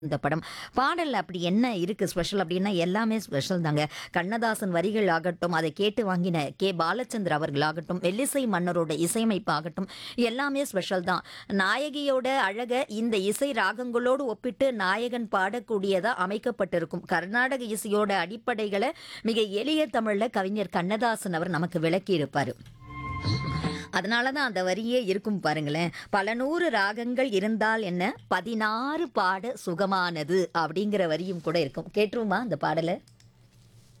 இந்த படம் பாடல்ல அப்படி என்ன இருக்கு ஸ்பெஷல் அப்படின்னா எல்லாமே ஸ்பெஷல் தாங்க கண்ணதாசன் வரிகள் ஆகட்டும் அதை கேட்டு வாங்கின கே பாலச்சந்தர் அவர்கள் ஆகட்டும் மெல்லிசை மன்னரோட இசையமைப்பு ஆகட்டும் எல்லாமே ஸ்பெஷல் தான் நாயகியோட அழக இந்த இசை ராகங்களோடு ஒப்பிட்டு நாயகன் பாடக்கூடியதா அமைக்கப்பட்டிருக்கும் கர்நாடக இசையோட அடிப்படைகளை மிக எளிய தமிழ்ல கவிஞர் கண்ணதாசன் அவர் நமக்கு விளக்கி இருப்பாரு அதனால தான் அந்த வரியே இருக்கும் பாருங்களேன் பல நூறு ராகங்கள் இருந்தால் என்ன பதினாறு பாட சுகமானது அப்படிங்கிற வரியும் கூட இருக்கும் கேட்டுருமா அந்த பாடலை